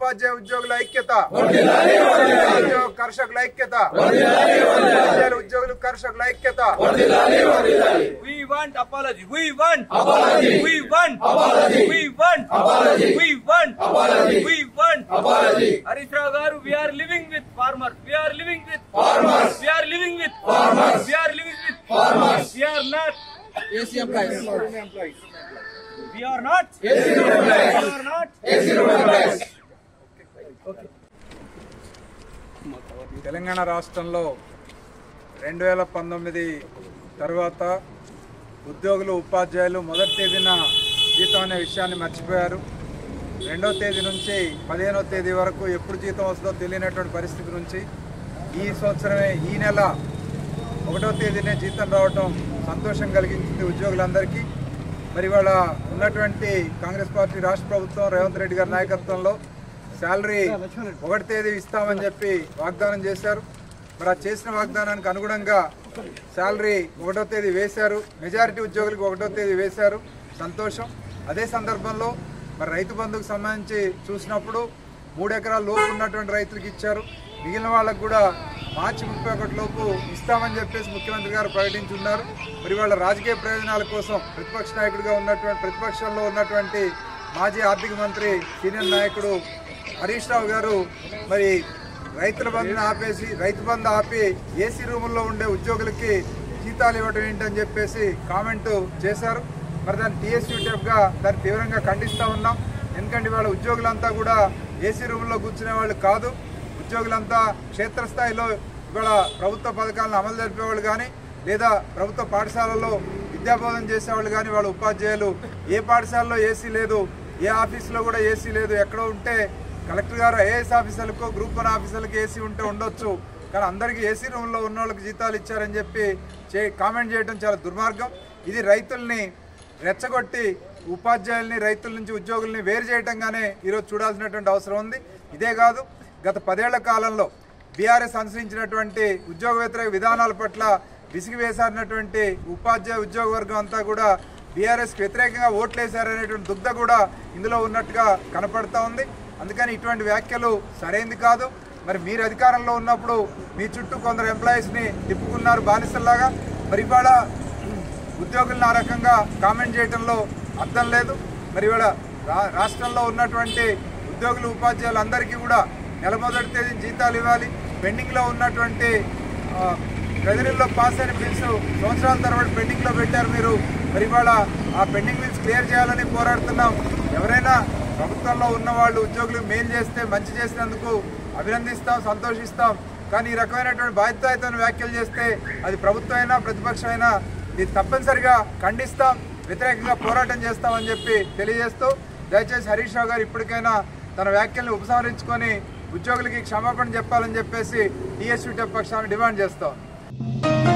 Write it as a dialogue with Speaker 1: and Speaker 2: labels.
Speaker 1: ఉపాధ్యాయ ఉద్యోగుల ఐక్యత ఉద్యోగ కర్షకుల ఐక్యత ఉపాధ్యాయుల ఉద్యోగులు కర్షకుల ఐక్యత
Speaker 2: We want apology. We want apology. We want apology. We want apology. We want apology. We want apology. Harish Rao garu, we are living with farmers. We are living with farmers. We are living with farmers. We are living with farmers. We are not AC employees. We are not AC employees. We are not AC employees.
Speaker 1: Telangana రాష్ట్రంలో రెండు వేల పంతొమ్మిది తర్వాత ఉద్యోగులు ఉపాధ్యాయులు మొదటి తేదీన జీతం అనే విషయాన్ని మర్చిపోయారు రెండో తేదీ నుంచి పదిహేనో తేదీ వరకు ఎప్పుడు జీతం వస్తుందో తెలియనటువంటి పరిస్థితి నుంచి ఈ సంవత్సరమే ఈ నెల ఒకటో తేదీనే జీతం రావటం సంతోషం కలిగించింది ఉద్యోగులందరికీ మరి ఇవాళ ఉన్నటువంటి కాంగ్రెస్ పార్టీ రాష్ట్ర ప్రభుత్వం రేవంత్ రెడ్డి గారి నాయకత్వంలో శాలరీ ఒకటి తేదీ ఇస్తామని చెప్పి వాగ్దానం చేశారు మరి ఆ చేసిన వాగ్దానానికి అనుగుణంగా శాలరీ ఒకటో తేదీ వేశారు మెజారిటీ ఉద్యోగులకు ఒకటో తేదీ వేశారు సంతోషం అదే సందర్భంలో మరి రైతు బంధుకు సంబంధించి చూసినప్పుడు మూడు ఎకరాల లోపు ఉన్నటువంటి రైతులకు ఇచ్చారు మిగిలిన వాళ్ళకు కూడా మార్చి ముప్పై ఒకటి లోపు ఇస్తామని చెప్పేసి ముఖ్యమంత్రి గారు ప్రకటించున్నారు మరి వాళ్ళ రాజకీయ ప్రయోజనాల కోసం ప్రతిపక్ష నాయకుడిగా ఉన్నటువంటి ప్రతిపక్షంలో ఉన్నటువంటి మాజీ ఆర్థిక మంత్రి సీనియర్ నాయకుడు హరీష్ రావు గారు మరి రైతుల బంధుని ఆపేసి రైతు బంధు ఆపి ఏసీ రూముల్లో ఉండే ఉద్యోగులకి జీతాలు ఇవ్వడం ఏంటని చెప్పేసి కామెంట్ చేశారు మరి దాన్ని టీఎస్యూటీఎఫ్గా దాన్ని తీవ్రంగా ఖండిస్తూ ఉన్నాం ఎందుకంటే వాళ్ళ ఉద్యోగులంతా కూడా ఏసీ రూమ్లో కూర్చునే వాళ్ళు కాదు ఉద్యోగులంతా క్షేత్రస్థాయిలో ఇవాళ ప్రభుత్వ పథకాలను అమలు జరిపేవాళ్ళు కానీ లేదా ప్రభుత్వ పాఠశాలలో విద్యాబోధన చేసేవాళ్ళు కానీ వాళ్ళ ఉపాధ్యాయులు ఏ పాఠశాలలో ఏసీ లేదు ఏ ఆఫీసులో కూడా ఏసీ లేదు ఎక్కడో ఉంటే కలెక్టర్ గారు ఐఏఎస్ ఆఫీసర్లకు గ్రూప్ వన్ ఆఫీసర్లకు ఏసీ ఉంటే ఉండొచ్చు కానీ అందరికీ ఏసీ రూమ్లో ఉన్న వాళ్ళకి జీతాలు ఇచ్చారని చెప్పి చే కామెంట్ చేయడం చాలా దుర్మార్గం ఇది రైతుల్ని రెచ్చగొట్టి ఉపాధ్యాయుల్ని రైతుల నుంచి ఉద్యోగుల్ని వేరు చేయటంగానే ఈరోజు చూడాల్సినటువంటి అవసరం ఉంది ఇదే కాదు గత పదేళ్ల కాలంలో బీఆర్ఎస్ అనుసరించినటువంటి ఉద్యోగ వ్యతిరేక విధానాల పట్ల విసిగి వేసారినటువంటి ఉపాధ్యాయ ఉద్యోగ వర్గం అంతా కూడా బీఆర్ఎస్కి వ్యతిరేకంగా ఓట్లేశారనేటువంటి దుగ్ధ కూడా ఇందులో ఉన్నట్టుగా కనపడతా ఉంది అందుకని ఇటువంటి వ్యాఖ్యలు సరైంది కాదు మరి మీరు అధికారంలో ఉన్నప్పుడు మీ చుట్టూ కొందరు ఎంప్లాయీస్ని తిప్పుకున్నారు బానిసల్లాగా మరి ఇవాళ ఉద్యోగులను ఆ రకంగా కామెంట్ చేయడంలో అర్థం లేదు మరి ఇవాళ రా- రాష్ట్రంలో ఉన్నటువంటి ఉద్యోగులు ఉపాధ్యాయులు అందరికీ కూడా నెల మొదటి తేదీ జీతాలు ఇవ్వాలి పెండింగ్లో ఉన్నటువంటి ఆ, ట్రెజరీలో పాస్ అయిన బిల్స్ సంవత్సరాల తరబడి పెండింగ్లో పెట్టారు మీరు మరి ఇవాళ ఆ పెండింగ్ బిల్స్ క్లియర్ చేయాలని పోరాడుతున్నాం ఎవరైనా ప్రభుత్వంలో ఉన్న వాళ్ళు ఉద్యోగులకు మేలు చేస్తే మంచి చేసినందుకు అభినందిస్తాం సంతోషిస్తాం కానీ ఈ రకమైనటువంటి బాధ్యతాయుతమైన వ్యాఖ్యలు చేస్తే అది ప్రభుత్వం అయినా ప్రతిపక్షం అయినా ఇది తప్పనిసరిగా ఖండిస్తాం వ్యతిరేకంగా పోరాటం చేస్తామని చెప్పి తెలియజేస్తూ దయచేసి హరీష్ రావు గారు ఇప్పటికైనా తన వ్యాఖ్యల్ని ఉపసంహరించుకొని ఉద్యోగులకి క్షమాపణ చెప్పాలని చెప్పేసి టీఎస్యూటీ పక్షాన్ని డిమాండ్ చేస్తాం